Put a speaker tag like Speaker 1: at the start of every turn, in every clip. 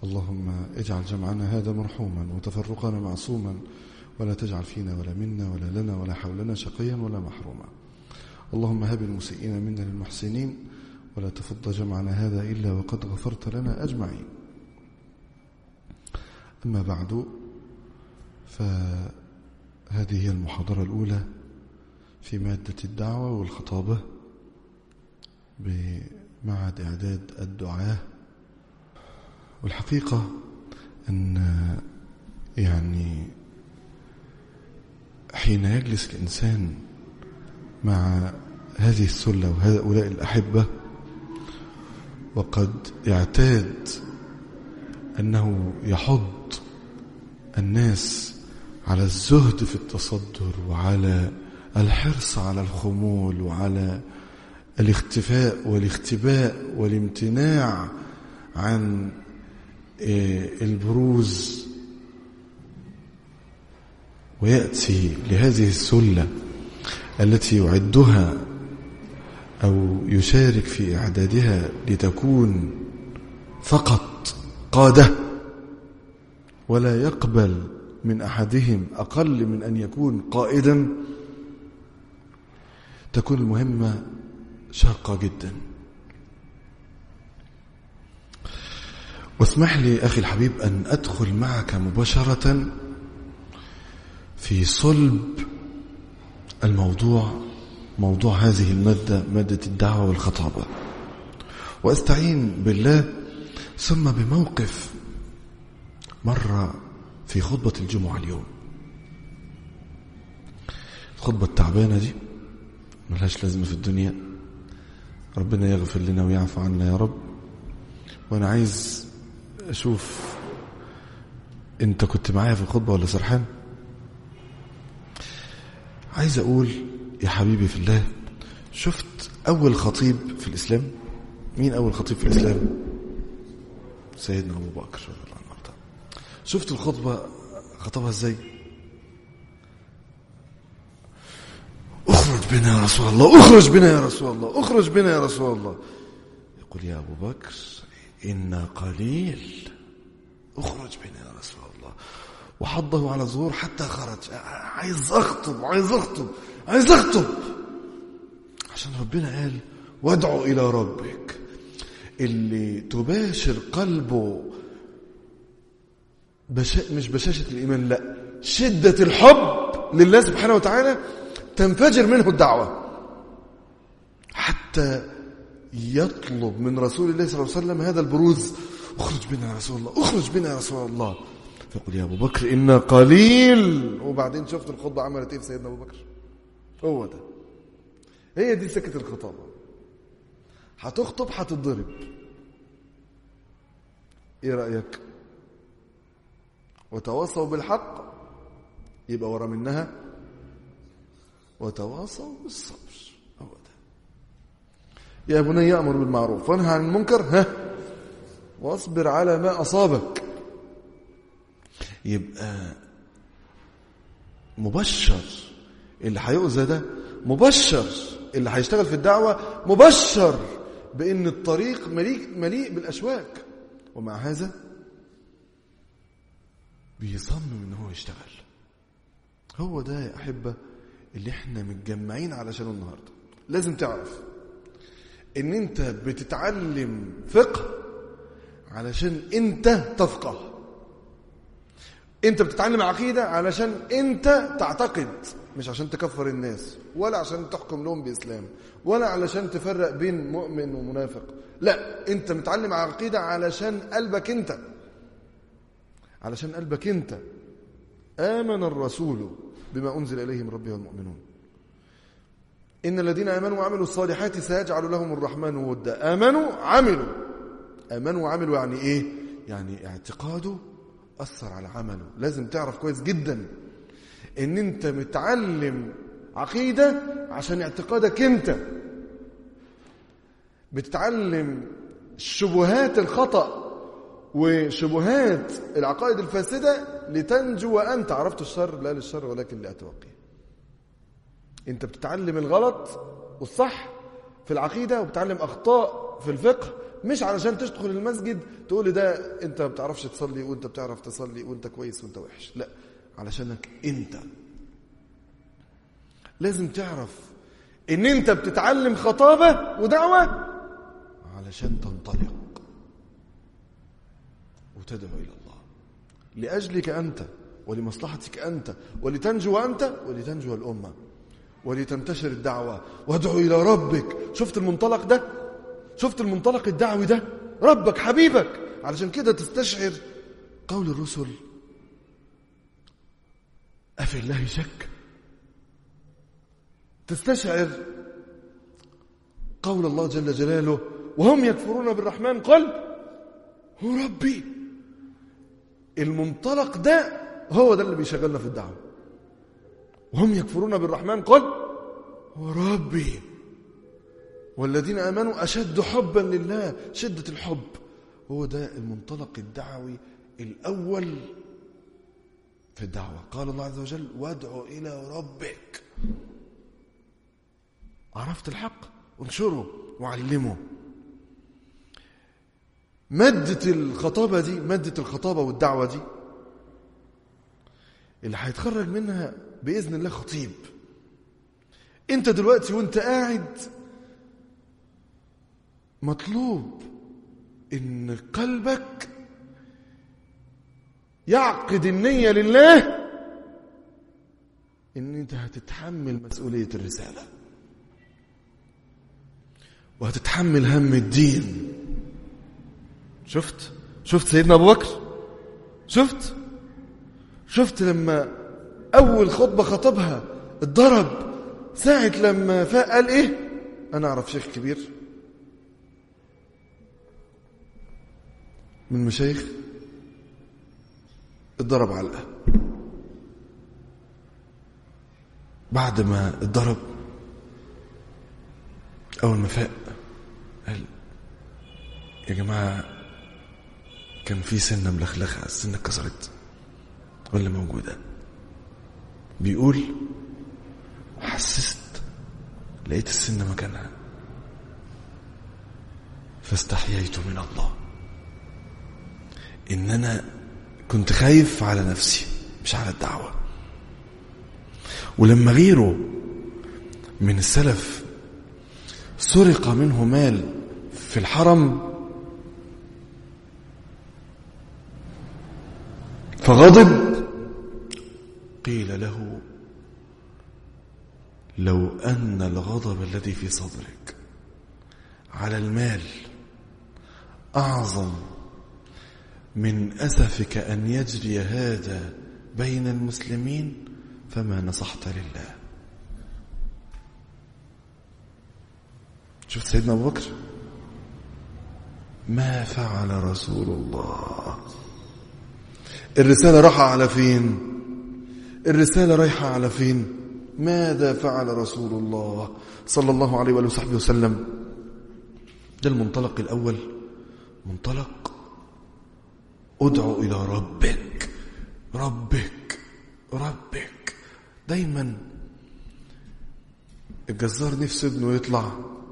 Speaker 1: اللهم اجعل جمعنا هذا مرحوما وتفرقنا معصوما ولا تجعل فينا ولا منا ولا لنا ولا حولنا شقيا ولا محروما اللهم هب المسيئين منا للمحسنين ولا تفض جمعنا هذا إلا وقد غفرت لنا أجمعين أما بعد فهذه هي المحاضرة الأولى في مادة الدعوة والخطابة بمعهد إعداد الدعاة والحقيقة أن يعني حين يجلس الإنسان مع هذه السلة وهؤلاء الأحبة وقد اعتاد أنه يحض الناس على الزهد في التصدر وعلى الحرص على الخمول وعلى الاختفاء والاختباء والامتناع عن البروز ويأتي لهذه السلة التي يعدها أو يشارك في إعدادها لتكون فقط قادة ولا يقبل من أحدهم أقل من أن يكون قائدا تكون المهمة شاقة جدا واسمح لي أخي الحبيب أن أدخل معك مباشرة في صلب الموضوع موضوع هذه المادة مادة الدعوة والخطابة وأستعين بالله ثم بموقف مرة في خطبة الجمعة اليوم الخطبة التعبانة دي ملهاش لازمة في الدنيا ربنا يغفر لنا ويعفو عنا يا رب وأنا عايز أشوف أنت كنت معايا في الخطبة ولا سرحان عايز أقول يا حبيبي في الله شفت أول خطيب في الإسلام مين أول خطيب في الإسلام سيدنا أبو بكر رضي الله عنه شفت الخطبة خطبها إزاي اخرج بنا يا رسول الله اخرج بنا يا رسول الله اخرج بنا يا رسول الله يقول يا أبو بكر إنا قليل اخرج بنا يا رسول الله وحضه على الظهور حتى خرج عايز اخطب عايز اخطب عايز اخطب عشان ربنا قال وادعو الى ربك اللي تباشر قلبه بشا مش بشاشة الإيمان لا شدة الحب لله سبحانه وتعالى تنفجر منه الدعوة حتى يطلب من رسول الله صلى الله عليه وسلم هذا البروز اخرج بنا يا رسول الله اخرج بنا يا رسول الله فيقول يا أبو بكر إنا قليل وبعدين شفت الخطبة عملت إيه في سيدنا أبو بكر هو ده هي دي سكة الخطابة هتخطب هتتضرب ايه رأيك وتواصوا بالحق يبقى ورا منها وتواصوا بالصبر هو ده يا بني أمر بالمعروف وانهى عن المنكر ها واصبر على ما أصابك يبقى مبشر اللي هيؤذى ده مبشر اللي هيشتغل في الدعوة مبشر بأن الطريق مليء, مليء بالأشواك ومع هذا بيصمم ان هو يشتغل هو ده يا أحبة اللي احنا متجمعين علشانه النهاردة لازم تعرف ان انت بتتعلم فقه علشان انت تفقه انت بتتعلم عقيدة علشان انت تعتقد مش عشان تكفر الناس ولا عشان تحكم لهم بإسلام ولا علشان تفرق بين مؤمن ومنافق لا انت متعلم عقيدة علشان قلبك انت علشان قلبك انت آمن الرسول بما أنزل إليه من ربه والمؤمنون إن الذين آمنوا وعملوا الصالحات سيجعل لهم الرحمن ودا آمنوا عملوا آمنوا وعملوا يعني إيه يعني اعتقاده أثر على عمله لازم تعرف كويس جدا ان انت متعلم عقيدة عشان اعتقادك انت بتتعلم شبهات الخطأ وشبهات العقائد الفاسدة لتنجو وأنت عرفت الشر لا للشر ولكن لأتوقيه انت بتتعلم الغلط والصح في العقيدة وبتتعلم أخطاء في الفقه مش علشان تدخل المسجد تقول ده انت ما بتعرفش تصلي وانت بتعرف تصلي وانت كويس وانت وحش لا علشانك انت لازم تعرف ان انت بتتعلم خطابة ودعوة علشان تنطلق وتدعو الى الله لاجلك انت ولمصلحتك انت ولتنجو انت ولتنجو الامه ولتنتشر الدعوه وادعو الى ربك شفت المنطلق ده شفت المنطلق الدعوي ده ربك حبيبك علشان كده تستشعر قول الرسل أفي الله شك تستشعر قول الله جل جلاله وهم يكفرون بالرحمن قل هو ربي المنطلق ده هو ده اللي بيشغلنا في الدعوة وهم يكفرون بالرحمن قل هو ربي والذين آمنوا أشد حبا لله شدة الحب هو ده المنطلق الدعوي الأول في الدعوة قال الله عز وجل وادعو إلى ربك عرفت الحق انشره وعلمه مادة الخطابة دي مادة الخطابة والدعوة دي اللي هيتخرج منها بإذن الله خطيب انت دلوقتي وانت قاعد مطلوب ان قلبك يعقد النية لله ان انت هتتحمل مسؤولية الرسالة وهتتحمل هم الدين شفت شفت سيدنا ابو بكر شفت شفت لما اول خطبة خطبها اتضرب ساعة لما فاق قال ايه انا اعرف شيخ كبير من مشايخ اتضرب علقة بعد ما اتضرب أول ما فاق قال يا جماعة كان في سنة ملخلخة السنة اتكسرت ولا موجودة بيقول حسست لقيت السنة مكانها فاستحييت من الله ان انا كنت خايف على نفسي مش على الدعوة ولما غيره من السلف سرق منه مال في الحرم فغضب قيل له لو أن الغضب الذي في صدرك على المال أعظم من أسفك أن يجري هذا بين المسلمين فما نصحت لله شفت سيدنا أبو بكر ما فعل رسول الله الرسالة رايحة على فين الرسالة رايحة على فين ماذا فعل رسول الله صلى الله عليه وآله وصحبه وسلم ده المنطلق الأول منطلق ادعو إلى ربك ربك ربك دايما الجزار نفسه ابنه يطلع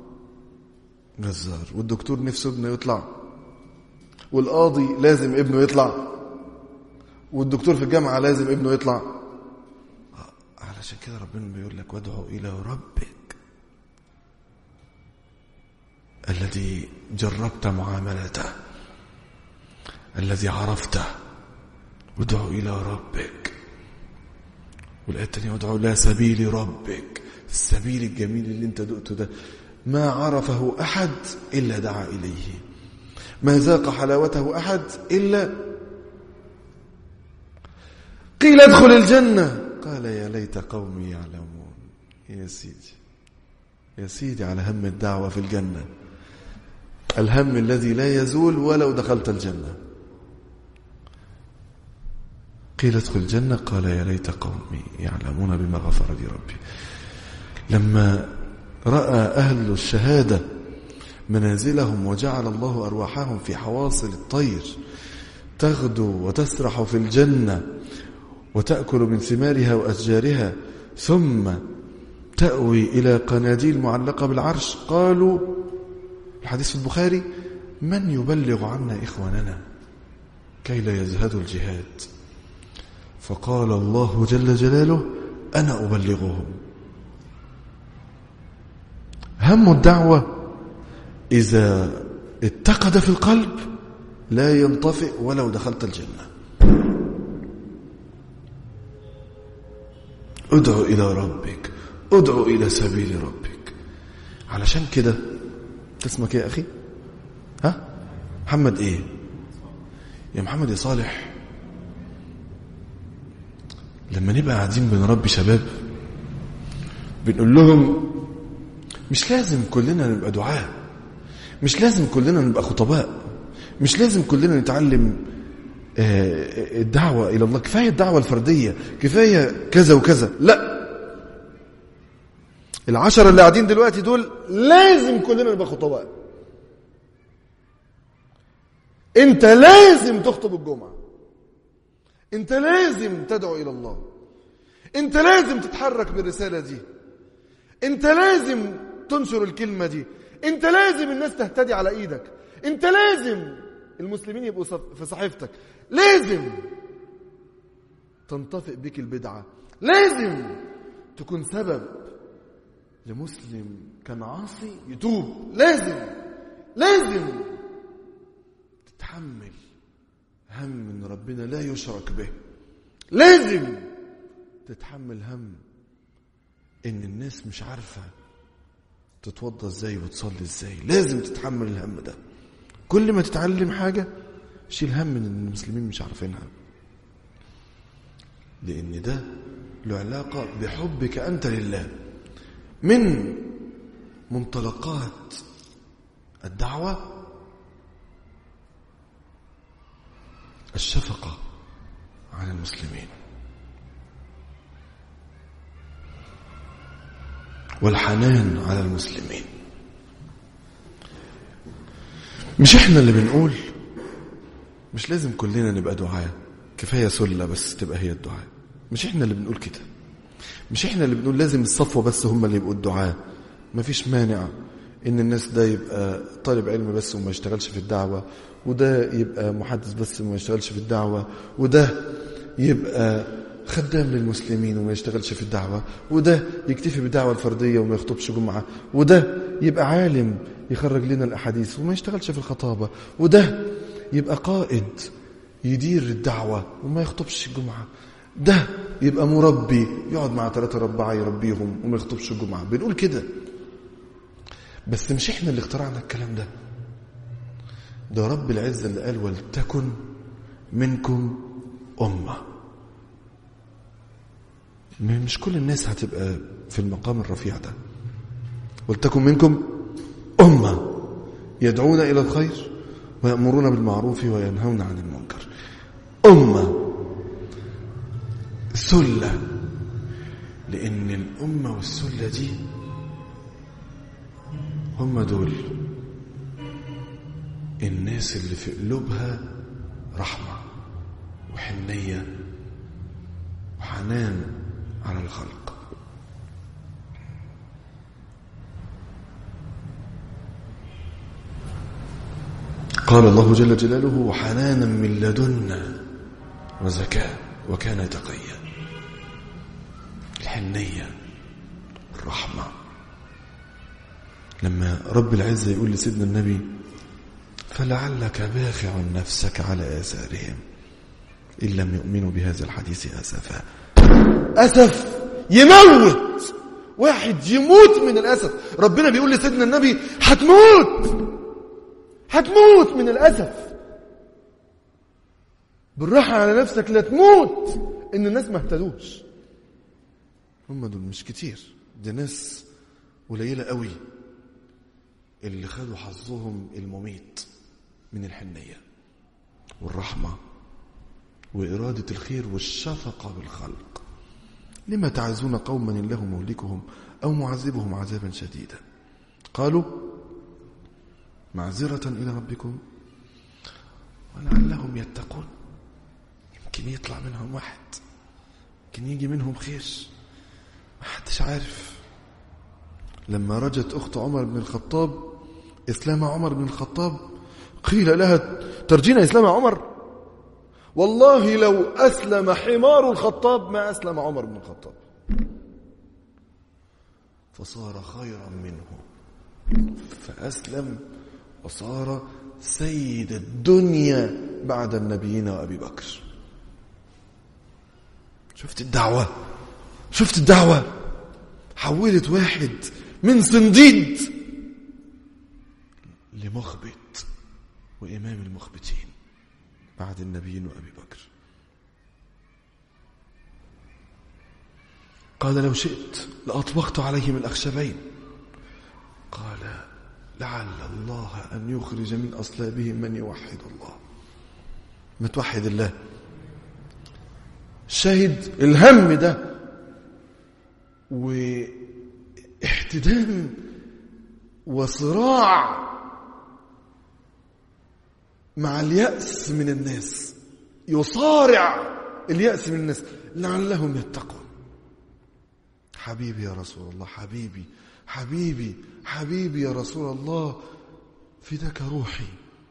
Speaker 1: جزار والدكتور نفسه ابنه يطلع والقاضي لازم ابنه يطلع والدكتور في الجامعة لازم ابنه يطلع علشان كده ربنا بيقول لك وادعو إلى ربك الذي جربت معاملته الذي عرفته وادعو إلى ربك والآية الثانية وادعو إلى سبيل ربك السبيل الجميل اللي انت دقته ده ما عرفه أحد إلا دعا إليه ما ذاق حلاوته أحد إلا قيل ادخل الجنة قال يا ليت قومي يعلمون يا سيدي يا سيدي على هم الدعوة في الجنة الهم الذي لا يزول ولو دخلت الجنة قيل ادخل الجنة قال يا ليت قومي يعلمون بما غفر لي ربي لما رأى أهل الشهادة منازلهم وجعل الله أرواحهم في حواصل الطير تغدو وتسرح في الجنة وتأكل من ثمارها وأشجارها ثم تأوي إلى قناديل معلقة بالعرش قالوا الحديث في البخاري من يبلغ عنا إخواننا كي لا يزهدوا الجهاد فقال الله جل جلاله أنا أبلغهم هم الدعوة إذا اتقد في القلب لا ينطفئ ولو دخلت الجنة ادعو إلى ربك ادعو إلى سبيل ربك علشان كده اسمك ايه يا أخي ها محمد ايه يا محمد يا صالح لما نبقى قاعدين بنربي شباب بنقول لهم مش لازم كلنا نبقى دعاة مش لازم كلنا نبقى خطباء مش لازم كلنا نتعلم آه، الدعوة إلى الله كفاية الدعوة الفردية كفاية كذا وكذا لا العشرة اللي قاعدين دلوقتي دول لازم كلنا نبقى خطباء انت لازم تخطب الجمعة انت لازم تدعو إلى الله انت لازم تتحرك بالرسالة دي انت لازم تنشر الكلمة دي انت لازم الناس تهتدي على ايدك انت لازم المسلمين يبقوا صف- في صحيفتك لازم تنطفئ بك البدعة لازم تكون سبب لمسلم كان عاصي يتوب لازم لازم تتحمل هم من ربنا لا يشرك به لازم تتحمل هم ان الناس مش عارفه تتوضى ازاي وتصلي ازاي لازم تتحمل الهم ده كل ما تتعلم حاجه شيل هم من ان المسلمين مش عارفينها لان ده له علاقه بحبك انت لله من منطلقات الدعوه الشفقه على المسلمين والحنان على المسلمين مش احنا اللي بنقول مش لازم كلنا نبقى دعاة كفاية سلة بس تبقى هي الدعاء مش احنا اللي بنقول كده مش احنا اللي بنقول لازم الصفوة بس هم اللي يبقوا الدعاة مفيش مانع ان الناس ده يبقى طالب علم بس وما يشتغلش في الدعوة وده يبقى محدث بس وما يشتغلش في الدعوة وده يبقى خدام للمسلمين وما يشتغلش في الدعوة وده يكتفي بالدعوة الفردية وما يخطبش جمعة وده يبقى عالم يخرج لنا الأحاديث وما يشتغلش في الخطابة وده يبقى قائد يدير الدعوة وما يخطبش الجمعة ده يبقى مربي يقعد مع ثلاثة أربعة يربيهم وما يخطبش الجمعة بنقول كده بس مش احنا اللي اخترعنا الكلام ده ده رب العزة اللي قال ولتكن منكم أمة مش كل الناس هتبقى في المقام الرفيع ده ولتكن منكم أمة يدعون إلى الخير ويأمرون بالمعروف وينهون عن المنكر أمة سلة لأن الأمة والسلة دي هم دول الناس اللي في قلوبها رحمة وحنية وحنان على الخلق قال الله جل جلاله وحنانا من لدنا وزكاة وكان تقيا الحنية الرحمة لما رب العزة يقول لسيدنا النبي فلعلك باخع نفسك على آثارهم إن لم يؤمنوا بهذا الحديث أسفا أسف يموت واحد يموت من الأسف ربنا بيقول لسيدنا النبي هتموت هتموت من الأسف بالراحة على نفسك لا تموت إن الناس ما اهتدوش هم دول مش كتير دي ناس قليلة قوي اللي خدوا حظهم المميت من الحنية والرحمة وإرادة الخير والشفقة بالخلق لما تعزون قوما الله مهلكهم أو معذبهم عذابا شديدا قالوا معذرة إلى ربكم ولعلهم يتقون يمكن يطلع منهم واحد يمكن يجي منهم خير ما حدش عارف لما رجت أخت عمر بن الخطاب إسلام عمر بن الخطاب قيل لها ترجين إسلام عمر والله لو أسلم حمار الخطاب ما أسلم عمر بن الخطاب فصار خيرا منه فأسلم وصار سيد الدنيا بعد النبيين وأبي بكر شفت الدعوة شفت الدعوة حولت واحد من صنديد لمخبت وإمام المخبتين بعد النبيين وأبي بكر قال لو شئت لأطبقت عليهم الأخشبين قال لعل الله أن يخرج من أصلابهم من يوحد الله ما توحد الله شهد الهم ده واحتدام وصراع مع اليأس من الناس يصارع اليأس من الناس لعلهم يتقون حبيبي يا رسول الله حبيبي حبيبي حبيبي يا رسول الله فداك روحي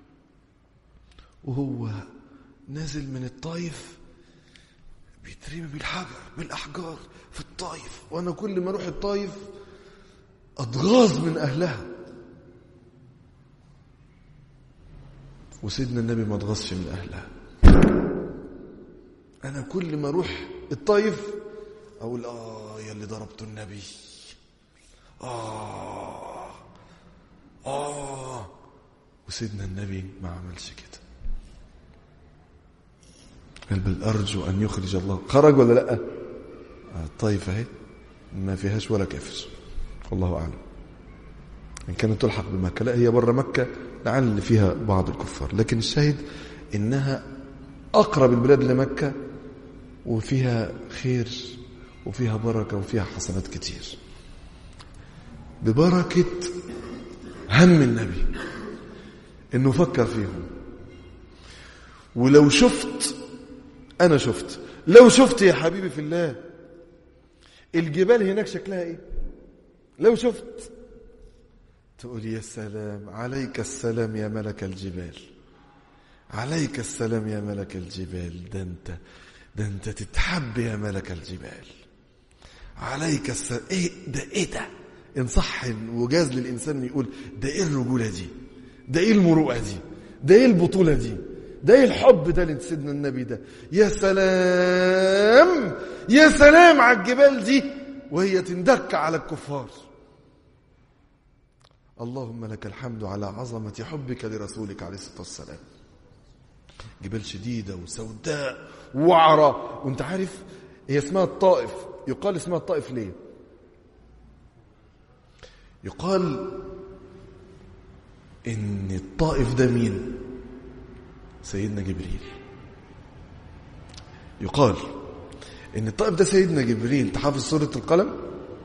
Speaker 1: وهو نازل من الطايف بيترمي بالحجر بالأحجار في الطايف وأنا كل ما أروح الطايف أتغاظ من أهلها وسيدنا النبي ما اتغاظش من أهلها أنا كل ما أروح الطايف أقول آه يا اللي ضربت النبي آه آه وسيدنا النبي ما عملش كده قال بل أرجو أن يخرج الله خرج ولا لأ الطايف اهي ما فيهاش ولا كافر والله أعلم إن كانت تلحق بمكة لا هي بره مكة لعل فيها بعض الكفار لكن الشاهد إنها أقرب البلاد لمكة وفيها خير وفيها بركة وفيها حسنات كتير ببركة هم النبي إنه فكر فيهم ولو شفت أنا شفت لو شفت يا حبيبي في الله الجبال هناك شكلها إيه لو شفت تقول يا سلام عليك السلام يا ملك الجبال عليك السلام يا ملك الجبال ده انت ده انت تتحب يا ملك الجبال عليك السلام ايه ده ايه ده ان صح وجاز للانسان يقول ده ايه الرجوله دي ده ايه المروءه دي ده ايه البطوله دي ده ايه الحب ده لسيدنا النبي ده يا سلام يا سلام على الجبال دي وهي تندك على الكفار اللهم لك الحمد على عظمة حبك لرسولك عليه الصلاة والسلام جبال شديدة وسوداء وعرة وانت عارف هي اسمها الطائف يقال اسمها الطائف ليه يقال ان الطائف ده مين سيدنا جبريل يقال ان الطائف ده سيدنا جبريل تحافظ سورة القلم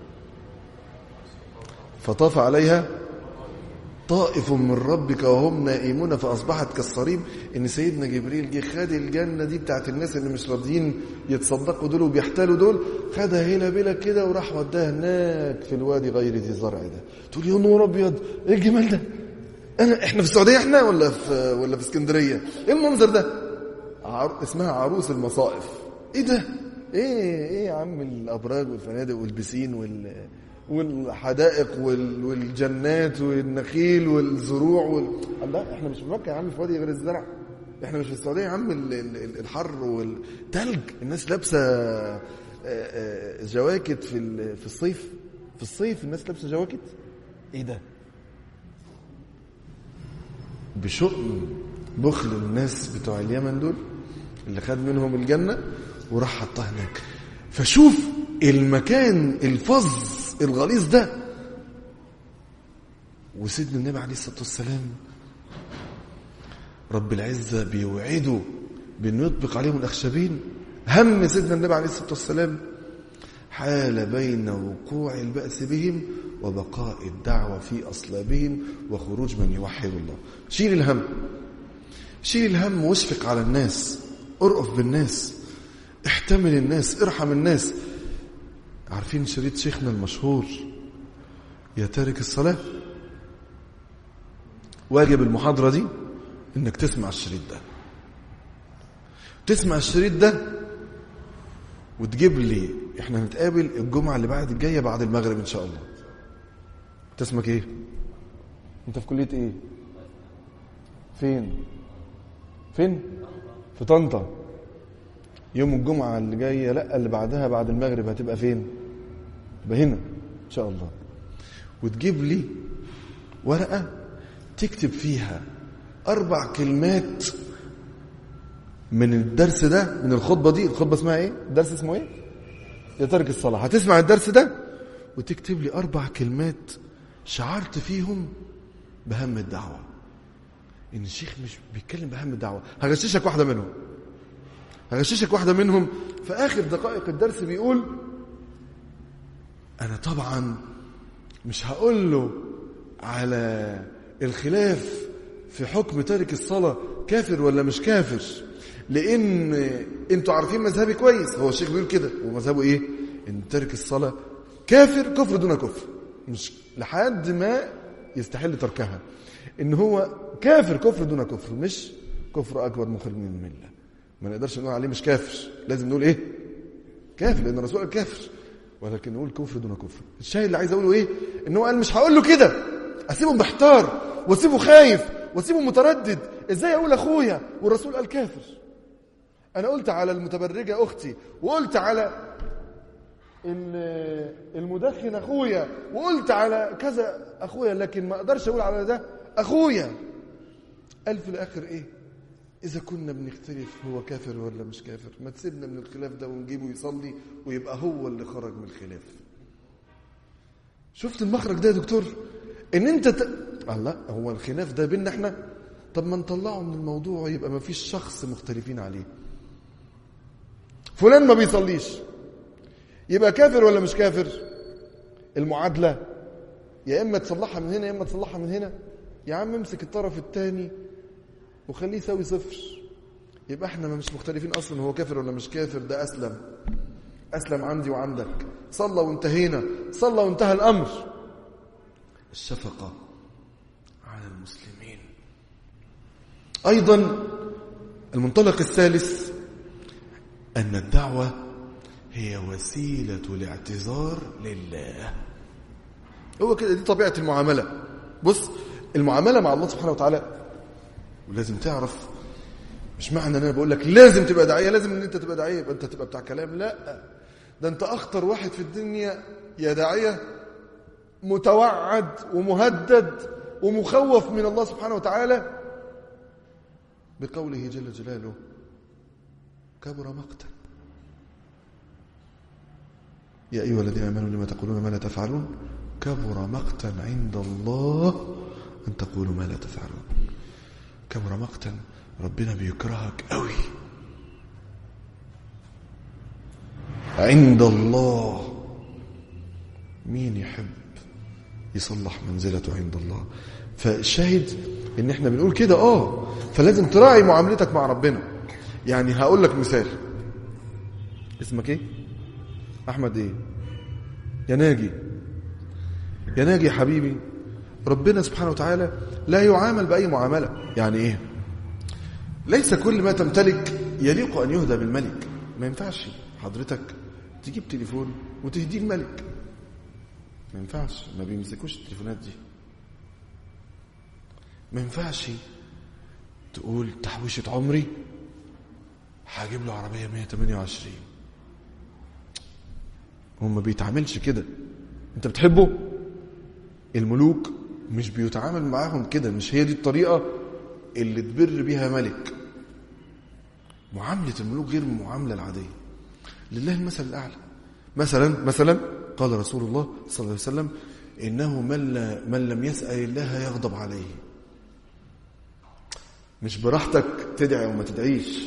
Speaker 1: فطاف عليها طائف من ربك وهم نائمون فأصبحت كالصريم إن سيدنا جبريل جه خد الجنة دي بتاعت الناس اللي مش راضيين يتصدقوا دول وبيحتالوا دول خدها هنا بلا كده وراح وداها هناك في الوادي غير ذي زرع ده تقول يا نور أبيض إيه الجمال ده أنا إحنا في السعودية إحنا ولا في ولا في اسكندرية إيه المنظر ده عر... اسمها عروس المصائف إيه ده إيه إيه يا عم الأبراج والفنادق والبسين وال والحدائق والجنات والنخيل والزروع وال... لا احنا مش في مكه يا عم في وادي غير الزرع احنا مش في السعوديه يا عم الحر والتلج الناس لابسه جواكت في في الصيف في الصيف الناس لابسه جواكت ايه ده بشؤم بخل الناس بتوع اليمن دول اللي خد منهم الجنه وراح حطها هناك فشوف المكان الفظ الغليظ ده وسيدنا النبي عليه الصلاة والسلام رب العزة بيوعده بأنه يطبق عليهم الأخشبين هم سيدنا النبي عليه الصلاة والسلام حال بين وقوع البأس بهم وبقاء الدعوة في أصلابهم وخروج من يوحد الله شيل الهم شيل الهم واشفق على الناس ارأف بالناس احتمل الناس ارحم الناس عارفين شريط شيخنا المشهور يا تارك الصلاة واجب المحاضرة دي انك تسمع الشريط ده تسمع الشريط ده وتجيب لي احنا هنتقابل الجمعة اللي بعد الجاية بعد المغرب ان شاء الله انت اسمك ايه انت في كلية ايه فين فين في طنطا يوم الجمعة اللي جاية لا اللي بعدها بعد المغرب هتبقى فين تبقى هنا ان شاء الله وتجيب لي ورقة تكتب فيها أربع كلمات من الدرس ده من الخطبة دي الخطبة اسمها ايه الدرس اسمه ايه يا ترك الصلاة هتسمع الدرس ده وتكتب لي أربع كلمات شعرت فيهم بهم الدعوة إن الشيخ مش بيتكلم بهم الدعوة هغششك واحدة منهم هغششك واحدة منهم في آخر دقائق الدرس بيقول أنا طبعا مش هقول له على الخلاف في حكم تارك الصلاة كافر ولا مش كافر لأن انتوا عارفين مذهبي كويس هو الشيخ بيقول كده ومذهبه ايه ان تارك الصلاة كافر كفر دون كفر مش لحد ما يستحل تركها ان هو كافر كفر دون كفر مش كفر اكبر مخرج من المله ما نقدرش نقول عليه مش كافر لازم نقول ايه كافر لان الرسول قال كافر ولكن نقول كفر دون كفر الشاهد اللي عايز اقوله ايه ان هو قال مش هقول له كده اسيبه محتار واسيبه خايف واسيبه متردد ازاي اقول اخويا والرسول قال كافر انا قلت على المتبرجه اختي وقلت على المدخن اخويا وقلت على كذا اخويا لكن ما اقدرش اقول على ده اخويا قال في الاخر ايه اذا كنا بنختلف هو كافر ولا مش كافر ما تسيبنا من الخلاف ده ونجيبه يصلي ويبقى هو اللي خرج من الخلاف شفت المخرج ده يا دكتور ان انت ت... الله هو الخلاف ده بيننا احنا طب ما نطلعه من الموضوع يبقى ما فيش شخص مختلفين عليه فلان ما بيصليش يبقى كافر ولا مش كافر المعادلة يا إما تصلحها من هنا يا إما تصلحها من هنا يا عم امسك الطرف الثاني وخليه يساوي صفر يبقى احنا ما مش مختلفين أصلا هو كافر ولا مش كافر ده أسلم أسلم عندي وعندك صلى وانتهينا صلى وانتهى الأمر الشفقة على المسلمين أيضا المنطلق الثالث أن الدعوة هي وسيلة الاعتذار لله هو كده دي طبيعة المعاملة بص المعاملة مع الله سبحانه وتعالى ولازم تعرف مش معنى ان انا بقول لك لازم تبقى داعيه لازم ان انت تبقى داعيه يبقى انت تبقى بتاع كلام لا ده انت اخطر واحد في الدنيا يا داعيه متوعد ومهدد ومخوف من الله سبحانه وتعالى بقوله جل جلاله كبر مقتا يا أيها الذين آمنوا لما تقولون ما لا تفعلون كبر مقتا عند الله أن تقولوا ما لا تفعلون كبر مقتا ربنا بيكرهك قوي عند الله مين يحب يصلح منزلته عند الله فالشاهد ان احنا بنقول كده اه فلازم تراعي معاملتك مع ربنا يعني هقول لك مثال اسمك ايه احمد ايه يا ناجي يا ناجي يا حبيبي ربنا سبحانه وتعالى لا يعامل باي معامله يعني ايه ليس كل ما تمتلك يليق ان يهدى بالملك ما ينفعش حضرتك تجيب تليفون وتهديه الملك ما ينفعش ما بيمسكوش التليفونات دي ما ينفعش تقول تحويشة عمري هجيب له عربية 128 هو ما بيتعاملش كده انت بتحبه الملوك مش بيتعامل معاهم كده مش هي دي الطريقة اللي تبر بيها ملك معاملة الملوك غير المعاملة العادية لله المثل الأعلى مثلا مثلا قال رسول الله صلى الله عليه وسلم إنه من, لا من لم يسأل الله يغضب عليه مش براحتك تدعي وما تدعيش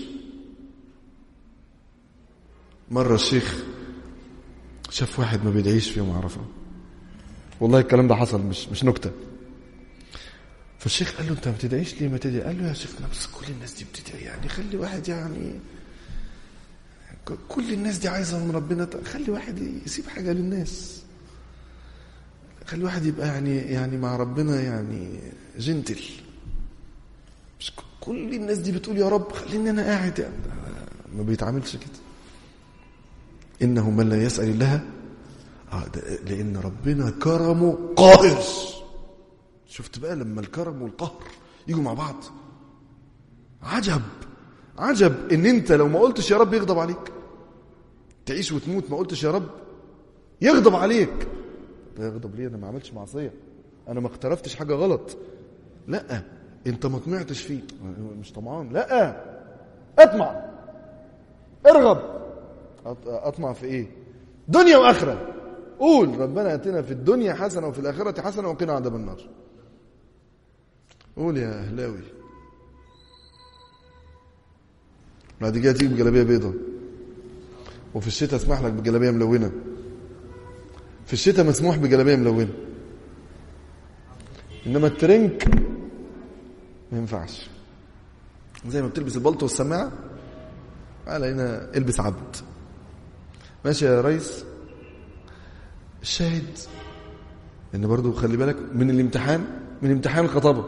Speaker 1: مرة الشيخ شاف واحد ما بيدعيش في يوم عرفة والله الكلام ده حصل مش مش نكتة فالشيخ قال له انت ما بتدعيش ليه ما تدعي قال له يا شيخ بس كل الناس دي بتدعي يعني خلي واحد يعني كل الناس دي عايزه من ربنا خلي واحد يسيب حاجه للناس خلي واحد يبقى يعني يعني مع ربنا يعني جنتل مش كل الناس دي بتقول يا رب خليني انا قاعد يعني ما بيتعاملش كده انه من لا يسال الله آه ده لان ربنا كرمه قاهر شفت بقى لما الكرم والقهر يجوا مع بعض عجب عجب ان انت لو ما قلتش يا رب يغضب عليك تعيش وتموت ما قلتش يا رب يغضب عليك يغضب ليه انا ما عملتش معصيه انا ما اقترفتش حاجه غلط لا انت ما طمعتش فيه مش طمعان لا اطمع ارغب اطمع في ايه دنيا واخره قول ربنا اتنا في الدنيا حسنه وفي الاخره حسنه وقنا عذاب النار قول يا اهلاوي بعد كده تيجي بجلابيه بيضه وفي الشتاء اسمح لك بجلابيه ملونه في الشتاء مسموح بجلابيه ملونه انما الترنك ما ينفعش زي ما بتلبس البلطو والسماعه قال هنا البس عبد ماشي يا ريس الشاهد ان برضو خلي بالك من الامتحان من امتحان الخطابه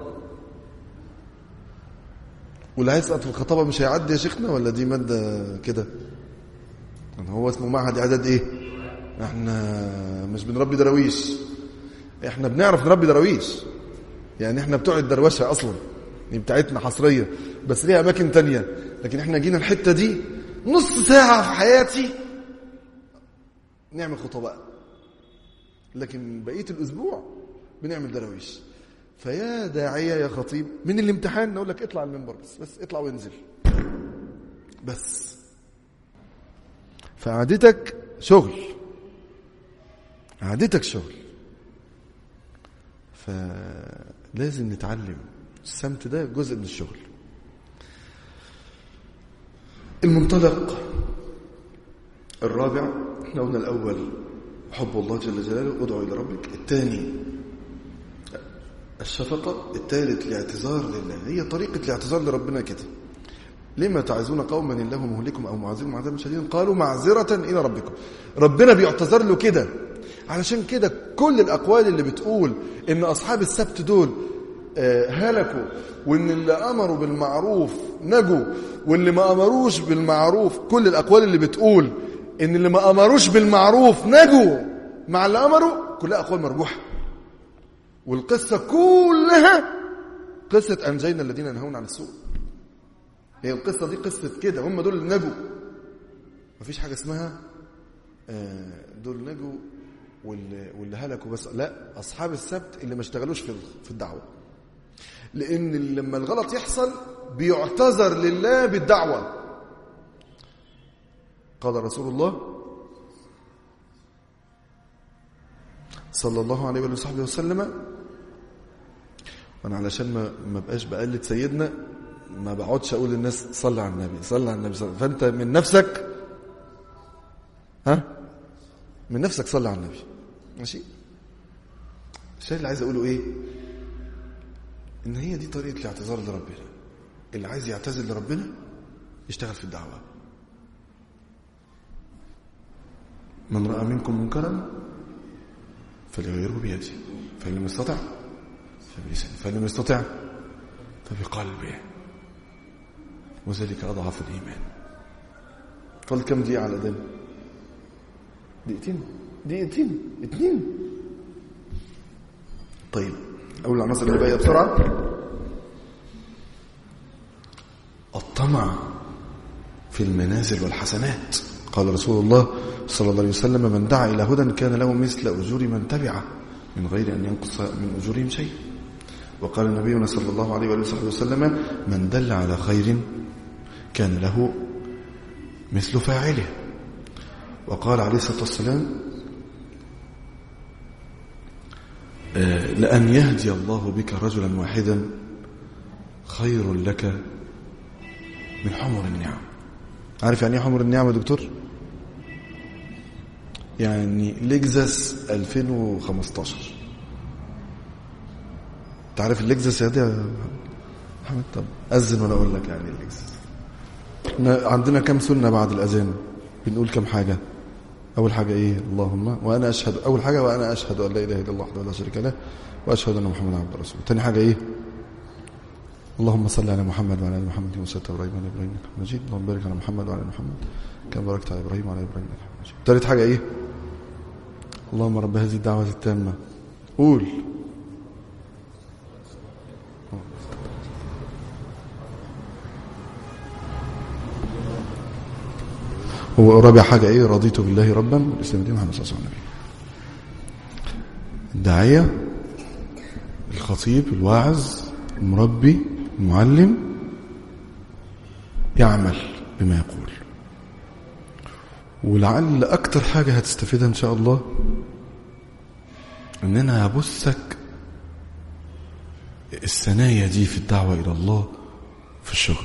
Speaker 1: واللي هيسقط في الخطابه مش هيعدي يا شيخنا ولا دي ماده كده هو اسمه معهد اعداد ايه احنا مش بنربي دراويش احنا بنعرف نربي دراويش يعني احنا بتوع الدروشه اصلا دي بتاعتنا حصريه بس ليها اماكن تانية لكن احنا جينا الحته دي نص ساعه في حياتي نعمل خطباء لكن بقيه الاسبوع بنعمل دراويش فيا داعيه يا خطيب من الامتحان نقول لك اطلع المنبر بس بس اطلع وانزل بس فقعدتك شغل قعدتك شغل فلازم نتعلم السمت ده جزء من الشغل المنطلق الرابع احنا قلنا الاول حب الله جل جلاله ادعو الى ربك الثاني الشفقه الثالث الاعتذار لله هي طريقه الاعتذار لربنا كده لما تعزون قوما الله مهلكم او معذرهم عذابا شديدا قالوا معذره الى ربكم ربنا بيعتذر له كده علشان كده كل الاقوال اللي بتقول ان اصحاب السبت دول هلكوا وان اللي امروا بالمعروف نجوا واللي ما امروش بالمعروف كل الاقوال اللي بتقول ان اللي ما امروش بالمعروف نجوا مع اللي امروا كلها اقوال مرجوحه والقصه كلها قصه انجينا الذين ينهون عن السوء هي القصه دي قصه كده هم دول اللي نجوا مفيش حاجه اسمها دول نجوا واللي, واللي هلكوا بس لا اصحاب السبت اللي ما اشتغلوش في في الدعوه لان لما الغلط يحصل بيعتذر لله بالدعوه قال رسول الله صلى الله عليه وصحبه وسلم وانا علشان ما ما بقاش بقلد سيدنا ما بقعدش اقول للناس صلي على النبي صلي على النبي صلي فانت من نفسك ها من نفسك صلي على النبي ماشي الشيء اللي عايز اقوله ايه ان هي دي طريقه الاعتذار لربنا اللي عايز يعتذر لربنا يشتغل في الدعوه من راى منكم منكرا فليغيره بيده فان لم يستطع فبلسانه فان لم يستطع فبقلبه وذلك اضعف الايمان فضل كم دقيقه على الاذان دقيقتين دقيقتين اتنين طيب اول العناصر اللي باقيه بسرعه الطمع في المنازل والحسنات قال رسول الله صلى الله عليه وسلم من دعا الى هدى كان له مثل اجور من تبعه من غير ان ينقص من اجورهم شيء وقال نبينا صلى الله عليه وآله وسلم من دل على خير كان له مثل فاعله وقال عليه الصلاة والسلام لأن يهدي الله بك رجلا واحدا خير لك من حمر النعم عارف يعني ايه حمر النعم يا دكتور يعني لكزس 2015 تعرف اللكزس يا دي يا محمد طب أذن ولا أقول لك يعني اللكزس احنا عندنا كم سنة بعد الأذان بنقول كم حاجة أول حاجة إيه اللهم وأنا أشهد أول حاجة وأنا أشهد أن لا إله إلا الله وحده لا شريك له وأشهد أن محمدا عبده ورسوله تاني حاجة إيه اللهم صل على محمد وعلى ال محمد كما صليت على ابراهيم وعلى ابراهيم انك حميد مجيد اللهم بارك على محمد وعلى ال محمد كما باركت على ابراهيم وعلى ابراهيم انك حميد مجيد ثالث حاجه ايه اللهم رب هذه الدعوه التامه قول هو رابع حاجة ايه رضيت بالله ربا والاسلام دين محمد صلى الله عليه وسلم الداعية الخطيب الواعظ المربي المعلم يعمل بما يقول ولعل اكتر حاجة هتستفيدها ان شاء الله ان انا هبثك الثنايا دي في الدعوة الى الله في الشغل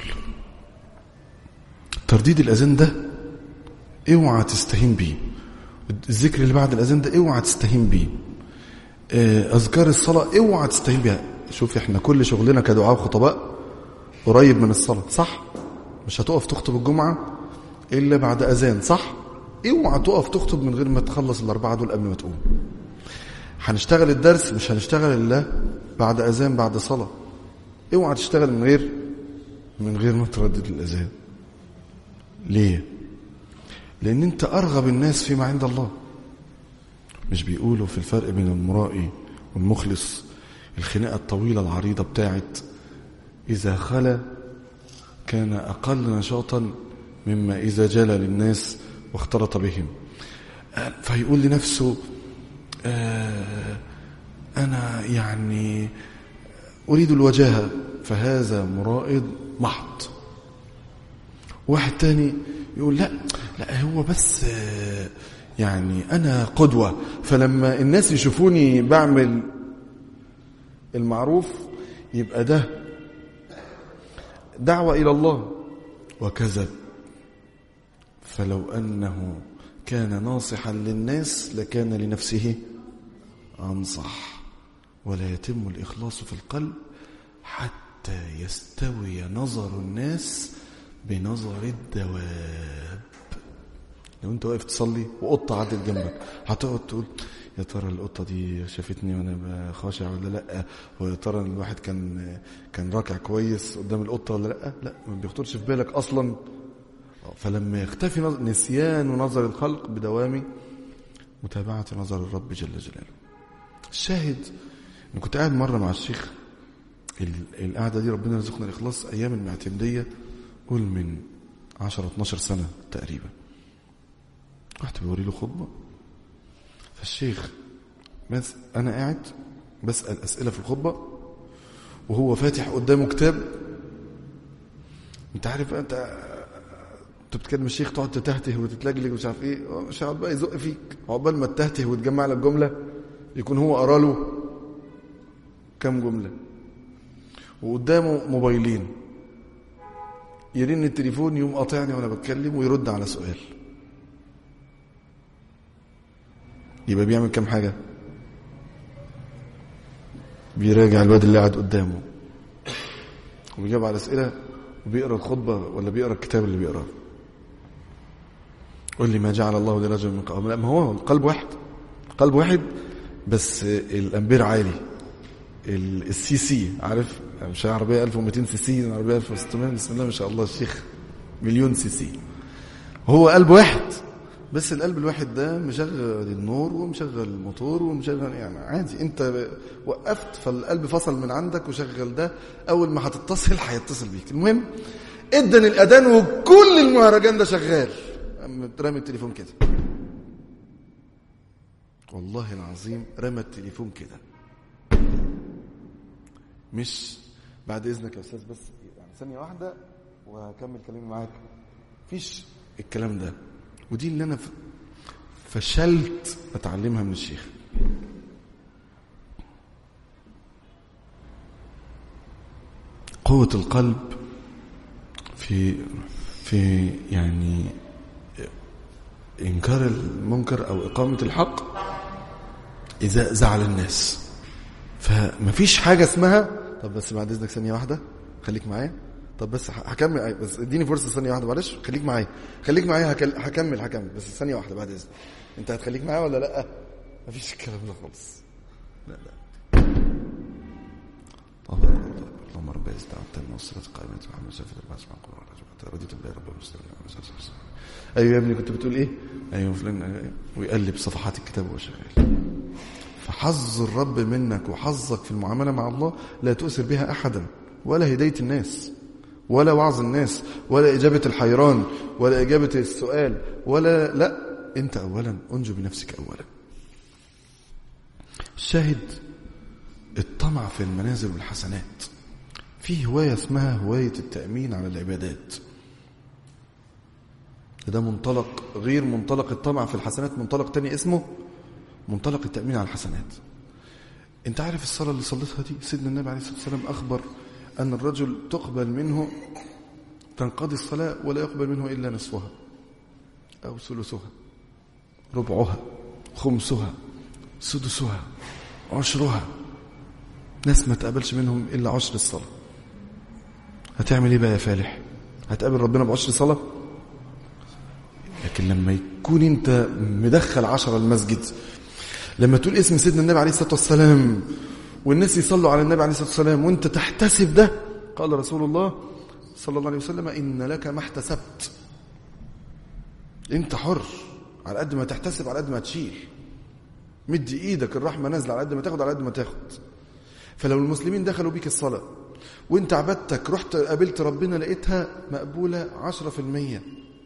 Speaker 1: ترديد الاذان ده اوعى تستهين بيه الذكر اللي بعد الاذان ده اوعى تستهين بيه اذكار الصلاه اوعى تستهين بيها شوف احنا كل شغلنا كدعاء وخطباء قريب من الصلاه صح مش هتقف تخطب الجمعه الا بعد اذان صح اوعى تقف تخطب من غير ما تخلص الاربعه دول قبل ما تقوم هنشتغل الدرس مش هنشتغل الا بعد اذان بعد صلاه اوعى تشتغل من غير من غير ما تردد الاذان ليه لأن أنت أرغب الناس فيما عند الله مش بيقولوا في الفرق بين المرائي والمخلص الخناقة الطويلة العريضة بتاعت إذا خلا كان أقل نشاطا مما إذا جلى للناس واختلط بهم فيقول لنفسه آه أنا يعني أريد الوجاهة فهذا مرائد محض واحد تاني يقول لا لا هو بس يعني أنا قدوة فلما الناس يشوفوني بعمل المعروف يبقى ده دعوة إلى الله وكذب فلو أنه كان ناصحا للناس لكان لنفسه أنصح ولا يتم الإخلاص في القلب حتى يستوي نظر الناس بنظر الدواب لو انت واقف تصلي وقطه عدت جنبك هتقعد تقول يا ترى القطه دي شافتني وانا خاشع ولا لا ويا ترى الواحد كان كان راكع كويس قدام القطه ولا لا لا ما بيخطرش في بالك اصلا فلما يختفي نسيان نظر الخلق بدوام متابعه نظر الرب جل جلاله الشاهد انا كنت قاعد مره مع الشيخ القعده دي ربنا يرزقنا الاخلاص ايام المعتمديه قول من 10 12 سنه تقريبا رحت بوري له خطبه فالشيخ بس انا قاعد بسال اسئله في الخطبه وهو فاتح قدامه كتاب انت عارف انت انت بتكلم الشيخ تقعد تتهته وتتلجلج ومش عارف ايه مش هيقعد بقى يزق فيك عقبال ما تتهته وتجمع لك جمله يكون هو قرا له كام جمله وقدامه موبايلين يرن التليفون يقوم قاطعني وانا بتكلم ويرد على سؤال يبقى بيعمل كام حاجة بيراجع الواد اللي قاعد قدامه وبيجاوب على أسئلة وبيقرأ الخطبة ولا بيقرأ الكتاب اللي بيقراه قول لي ما جعل الله لرجل من قبل ما هو القلب واحد قلب واحد بس الأمبير عالي السي سي عارف مش عربية 1200 سي سي عربية 1600 بسم الله ما شاء الله الشيخ مليون سي سي هو قلب واحد بس القلب الواحد ده مشغل النور ومشغل الموتور ومشغل يعني عادي انت وقفت فالقلب فصل من عندك وشغل ده اول ما هتتصل هيتصل بيك المهم ادن الاذان وكل المهرجان ده شغال رمي التليفون كده والله العظيم رمى التليفون كده مش بعد اذنك يا استاذ بس يعني ثانيه واحده وهكمل كلامي معاك مفيش الكلام ده ودي اللي انا فشلت اتعلمها من الشيخ قوة القلب في في يعني إنكار المنكر أو إقامة الحق إذا زعل الناس فمفيش حاجة اسمها طب بس بعد إذنك ثانية واحدة خليك معايا طب بس هكمل بس اديني فرصه ثانيه واحده معلش خليك معايا خليك معايا هكمل هكمل بس ثانيه واحده بعد اذنك انت هتخليك معايا ولا لا مفيش الكلام ده خالص لا لا طب اللهم اللهم رب العزة والتامة والصلاة القائمة محمد سيف الباس مع القرآن رضيت بالله رب المسلمين ايوه يا ابني كنت بتقول ايه ايوه فلان أيوة. ويقلب صفحات الكتاب وهو شغال فحظ الرب منك وحظك في المعامله مع الله لا تؤثر بها احدا ولا هدايه الناس ولا وعظ الناس ولا اجابه الحيران ولا اجابه السؤال ولا لا انت اولا انجو بنفسك اولا الشاهد الطمع في المنازل والحسنات في هوايه اسمها هوايه التامين على العبادات ده منطلق غير منطلق الطمع في الحسنات منطلق تاني اسمه منطلق التأمين على الحسنات انت عارف الصلاة اللي صليتها دي سيدنا النبي عليه الصلاة والسلام أخبر أن الرجل تقبل منه تنقضي الصلاة ولا يقبل منه إلا نصفها أو ثلثها ربعها خمسها سدسها عشرها ناس ما تقبلش منهم إلا عشر الصلاة هتعمل إيه بقى يا فالح هتقابل ربنا بعشر صلاة لكن لما يكون انت مدخل عشرة المسجد لما تقول اسم سيدنا النبي عليه الصلاة والسلام والناس يصلوا على النبي عليه الصلاة والسلام وانت تحتسب ده قال رسول الله صلى الله عليه وسلم إن لك ما احتسبت انت حر على قد ما تحتسب على قد ما تشيل مدي ايدك الرحمة نازلة على قد ما تاخد على قد ما تاخد فلو المسلمين دخلوا بيك الصلاة وانت عبدتك رحت قابلت ربنا لقيتها مقبولة عشرة في المية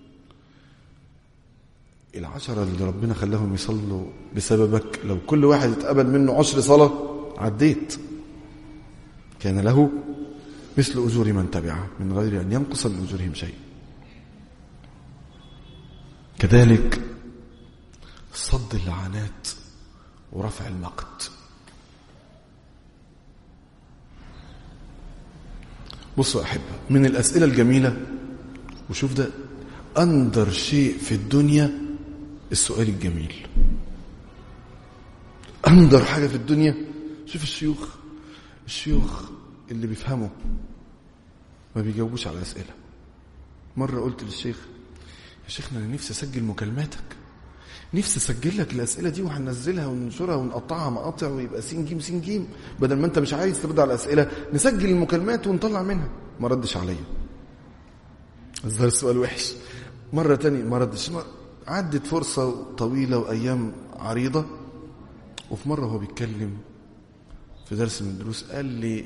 Speaker 1: العشرة اللي ربنا خلاهم يصلوا بسببك لو كل واحد اتقبل منه عشر صلاة عديت كان له مثل أجور من تبعه من غير أن ينقص من أجورهم شيء كذلك صد اللعنات ورفع المقت بصوا يا أحبة من الأسئلة الجميلة وشوف ده أندر شيء في الدنيا السؤال الجميل أندر حاجة في الدنيا شوف الشيوخ الشيوخ اللي بيفهموا ما بيجاوبوش على أسئلة مرة قلت للشيخ يا شيخنا أنا نفسي أسجل مكالماتك نفسي أسجل لك الأسئلة دي وهننزلها وننشرها ونقطعها مقاطع ويبقى سين جيم سين جيم بدل ما أنت مش عايز ترد على الأسئلة نسجل المكالمات ونطلع منها ما ردش عليا الظاهر السؤال وحش مرة تانية ما ردش عدت فرصة طويلة وأيام عريضة وفي مرة هو بيتكلم في درس من الدروس قال لي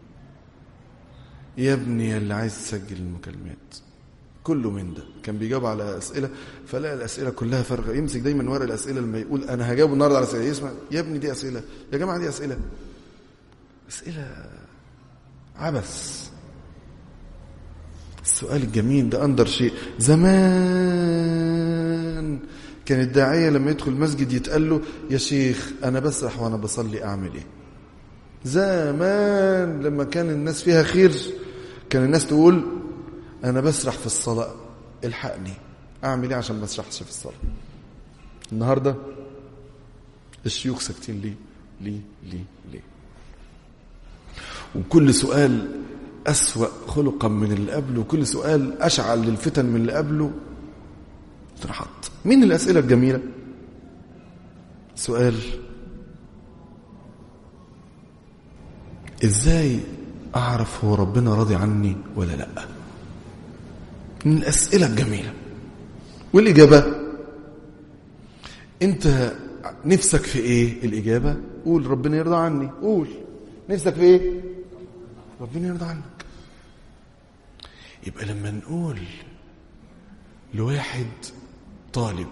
Speaker 1: يا ابني اللي عايز تسجل المكالمات كله من ده كان بيجاوب على أسئلة فلقى الأسئلة كلها فارغة يمسك دايما ورق الأسئلة لما يقول أنا هجاوب النهاردة على أسئلة يسمع يا ابني دي أسئلة يا جماعة دي أسئلة أسئلة عبث السؤال الجميل ده أندر شيء زمان كان الداعية لما يدخل المسجد يتقال له يا شيخ أنا بسرح وأنا بصلي أعمل إيه زمان لما كان الناس فيها خير كان الناس تقول أنا بسرح في الصلاة الحقني أعمل إيه عشان ما أسرحش في الصلاة النهاردة الشيوخ ساكتين ليه ليه ليه ليه وكل سؤال أسوأ خلقا من اللي قبله وكل سؤال أشعل للفتن من اللي قبله اترحط مين الأسئلة الجميلة سؤال إزاي أعرف هو ربنا راضي عني ولا لأ من الأسئلة الجميلة والإجابة أنت نفسك في إيه الإجابة قول ربنا يرضى عني قول نفسك في إيه ربنا يرضى عنك يبقى لما نقول لواحد طالب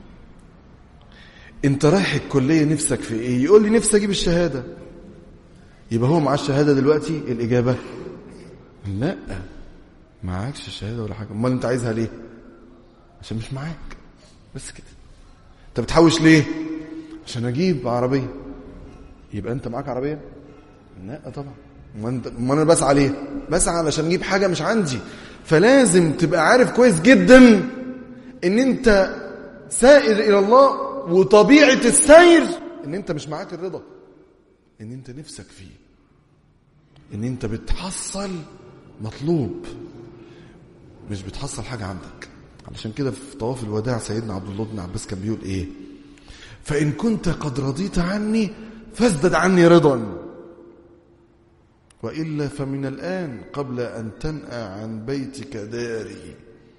Speaker 1: انت رايح الكليه نفسك في ايه يقول لي نفسي اجيب الشهاده يبقى هو معاه الشهاده دلوقتي الاجابه لا معاكش الشهاده ولا حاجه امال انت عايزها ليه عشان مش معاك بس كده انت بتحوش ليه عشان اجيب عربيه يبقى انت معاك عربيه لا طبعا ما انا بسعى ليه بسعى علشان اجيب حاجه مش عندي فلازم تبقى عارف كويس جدا ان انت سائر الى الله وطبيعه السير ان انت مش معاك الرضا ان انت نفسك فيه ان انت بتحصل مطلوب مش بتحصل حاجه عندك علشان كده في طواف الوداع سيدنا عبد الله بن عباس كان بيقول ايه فان كنت قد رضيت عني فازدد عني رضا وإلا فمن الآن قبل أن تنأى عن بيتك داري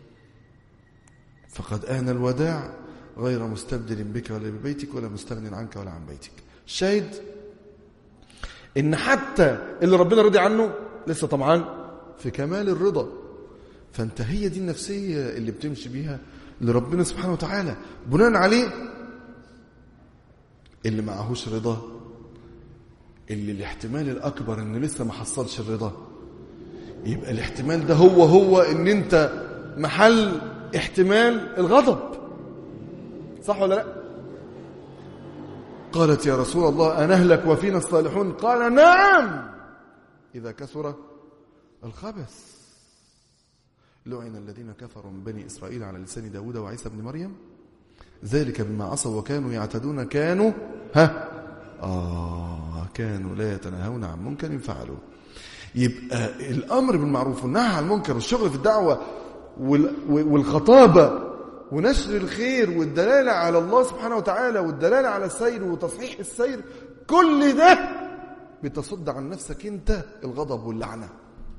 Speaker 1: فقد آن الوداع غير مستبدل بك ولا ببيتك ولا مستغن عنك ولا عن بيتك شاهد إن حتى اللي ربنا رضي عنه لسه طبعا في كمال الرضا فانت هي دي النفسية اللي بتمشي بيها لربنا سبحانه وتعالى بناء عليه اللي معهوش رضا اللي الاحتمال الأكبر إنه لسه ما حصلش الرضا يبقى الاحتمال ده هو هو إن أنت محل احتمال الغضب صح ولا لا قالت يا رسول الله أنهلك وفينا الصالحون قال نعم إذا كثر الخبث لعن الذين كفروا من بني إسرائيل على لسان داود وعيسى بن مريم ذلك بما عصوا وكانوا يعتدون كانوا ها آه كانوا لا يتناهون عن منكر فعلوه يبقى الأمر بالمعروف والنهي عن المنكر والشغل في الدعوة والخطابة ونشر الخير والدلالة على الله سبحانه وتعالى والدلالة على السير وتصحيح السير كل ده بتصد عن نفسك انت الغضب واللعنة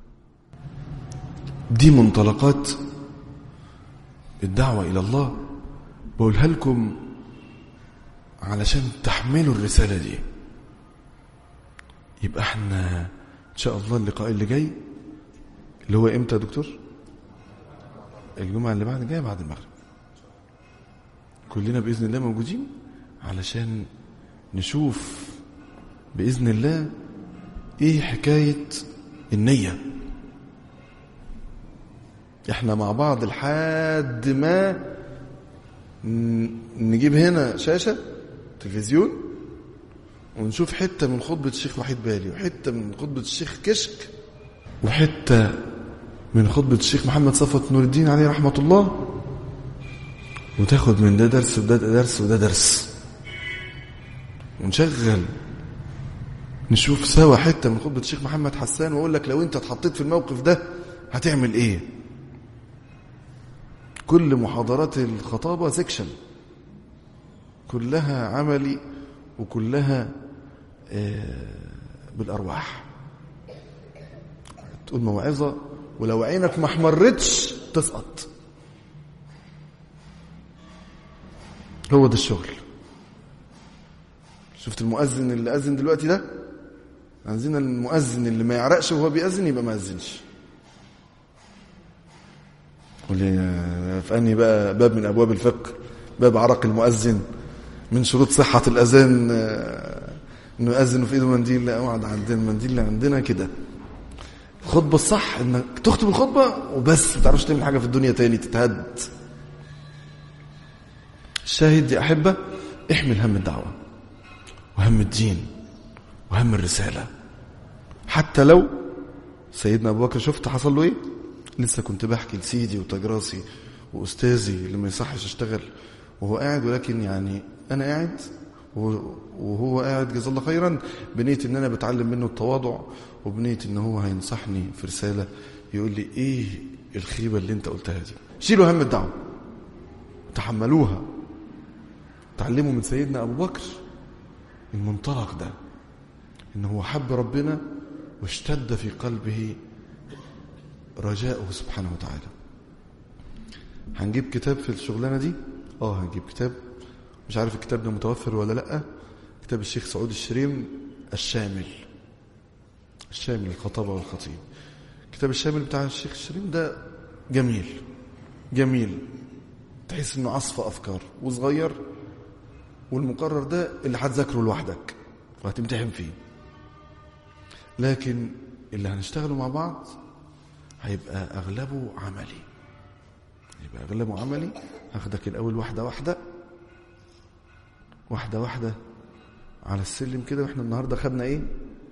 Speaker 1: دي منطلقات الدعوة إلى الله بقولها لكم علشان تحملوا الرسالة دي يبقى احنا ان شاء الله اللقاء اللي جاي اللي هو امتى يا دكتور الجمعة اللي بعد جاية بعد المغرب كلنا بإذن الله موجودين علشان نشوف بإذن الله ايه حكاية النية احنا مع بعض لحد ما نجيب هنا شاشة تلفزيون ونشوف حتة من خطبة الشيخ وحيد بالي وحتة من خطبة الشيخ كشك وحتة من خطبة الشيخ محمد صفوت نور الدين عليه رحمة الله وتاخد من ده درس وده درس وده درس ونشغل نشوف سوا حتة من خطبة الشيخ محمد حسان وأقول لك لو أنت اتحطيت في الموقف ده هتعمل إيه كل محاضرات الخطابة سيكشن كلها عملي وكلها بالأرواح تقول موعظة ولو عينك ما احمرتش تسقط هو ده الشغل شفت المؤذن اللي أذن دلوقتي ده عايزين المؤذن اللي ما يعرقش وهو بيأذن يبقى ما أذنش في أنهي بقى باب من أبواب الفقه باب عرق المؤذن من شروط صحة الأذان إنه يأذن في إيده منديل لا أقعد عندنا المنديل اللي عندنا كده الخطبة الصح إنك تخطب الخطبة وبس ما تعرفش تعمل حاجة في الدنيا تاني تتهد الشاهد يا أحبة احمل هم الدعوة وهم الدين وهم الرسالة حتى لو سيدنا أبو بكر شفت حصل له إيه لسه كنت بحكي لسيدي وتجراسي وأستاذي اللي ما يصحش اشتغل وهو قاعد ولكن يعني أنا قاعد وهو قاعد جزاه الله خيرا بنية ان انا بتعلم منه التواضع وبنية ان هو هينصحني في رسالة يقول لي ايه الخيبة اللي انت قلتها دي شيلوا هم الدعوة تحملوها تعلموا من سيدنا ابو بكر المنطلق ده ان هو حب ربنا واشتد في قلبه رجاؤه سبحانه وتعالى هنجيب كتاب في الشغلانة دي اه هنجيب كتاب مش عارف الكتاب ده متوفر ولا لا كتاب الشيخ سعود الشريم الشامل الشامل الخطابة والخطيب كتاب الشامل بتاع الشيخ الشريم ده جميل جميل تحس انه عصف افكار وصغير والمقرر ده اللي هتذاكره لوحدك وهتمتحن فيه لكن اللي هنشتغله مع بعض هيبقى اغلبه عملي يبقى اغلبه عملي هاخدك الاول واحده واحده واحدة واحدة على السلم كده واحنا النهاردة خدنا ايه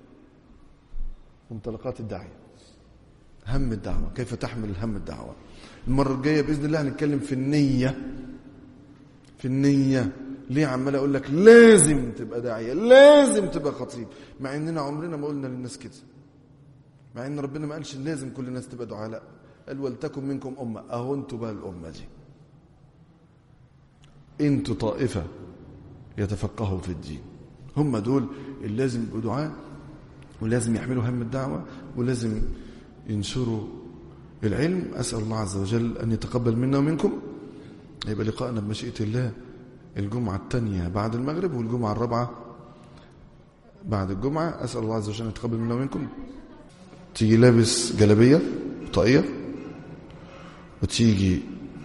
Speaker 1: منطلقات الداعية هم الدعوة كيف تحمل هم الدعوة المرة الجاية بإذن الله هنتكلم في النية في النية ليه عمال أقول لك لازم تبقى داعية لازم تبقى خطيب مع إننا عمرنا ما قلنا للناس كده مع إن ربنا ما قالش لازم كل الناس تبقى دعاء لا قال ولتكن منكم أمة أهو أنتوا بقى الأمة دي أنتوا طائفة يتفقهوا في الدين هم دول اللي لازم يبقوا دعاء ولازم يحملوا هم الدعوة ولازم ينشروا العلم أسأل الله عز وجل أن يتقبل منا ومنكم يبقى لقاءنا بمشيئة الله الجمعة الثانية بعد المغرب والجمعة الرابعة بعد الجمعة أسأل الله عز وجل أن يتقبل منا ومنكم تيجي لابس جلبية طاقية وتيجي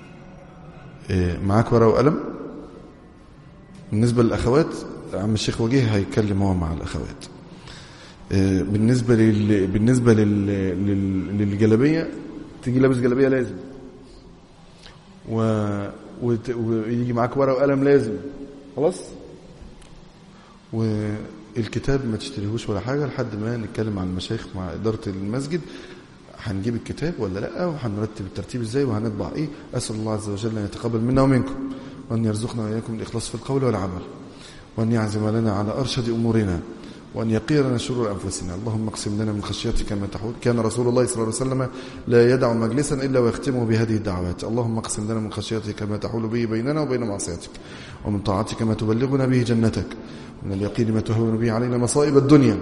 Speaker 1: معاك ورقة وقلم بالنسبة للأخوات عم الشيخ وجيه هيتكلم هو مع الأخوات بالنسبة لل... بالنسبة لل... لل... للجلبية تيجي لابس جلبية لازم و... وت... ويجي معاك ورقة وقلم لازم خلاص والكتاب ما تشتريهوش ولا حاجة لحد ما نتكلم مع المشايخ مع إدارة المسجد هنجيب الكتاب ولا لا وهنرتب الترتيب ازاي وهنطبع ايه اسال الله عز وجل ان يتقبل منا ومنكم وان يرزقنا واياكم الاخلاص في القول والعمل وان يعزم لنا على ارشد امورنا وأن يقيرنا شرور أنفسنا اللهم اقسم لنا من خشيتك ما تحول كان رسول الله صلى الله عليه وسلم لا يدع مجلسا إلا ويختمه بهذه الدعوات اللهم اقسم لنا من خشيتك ما تحول به بيننا وبين معصيتك ومن طاعتك ما تبلغنا به جنتك ومن اليقين ما تهون به علينا مصائب الدنيا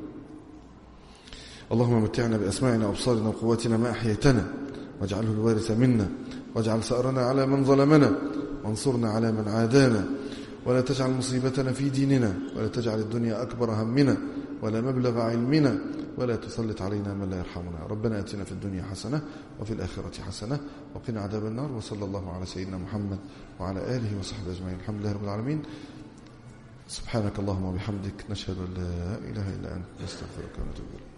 Speaker 1: اللهم متعنا بأسماعنا وأبصارنا وقواتنا ما أحييتنا واجعله الوارث منا واجعل ثأرنا على من ظلمنا وانصرنا على من عادانا ولا تجعل مصيبتنا في ديننا ولا تجعل الدنيا أكبر همنا ولا مبلغ علمنا ولا تسلط علينا من لا يرحمنا ربنا أتنا في الدنيا حسنة وفي الآخرة حسنة وقنا عذاب النار وصلى الله على سيدنا محمد وعلى آله وصحبه أجمعين الحمد لله رب العالمين سبحانك اللهم وبحمدك نشهد أن لا إله إلا أنت نستغفرك ونتوب إليك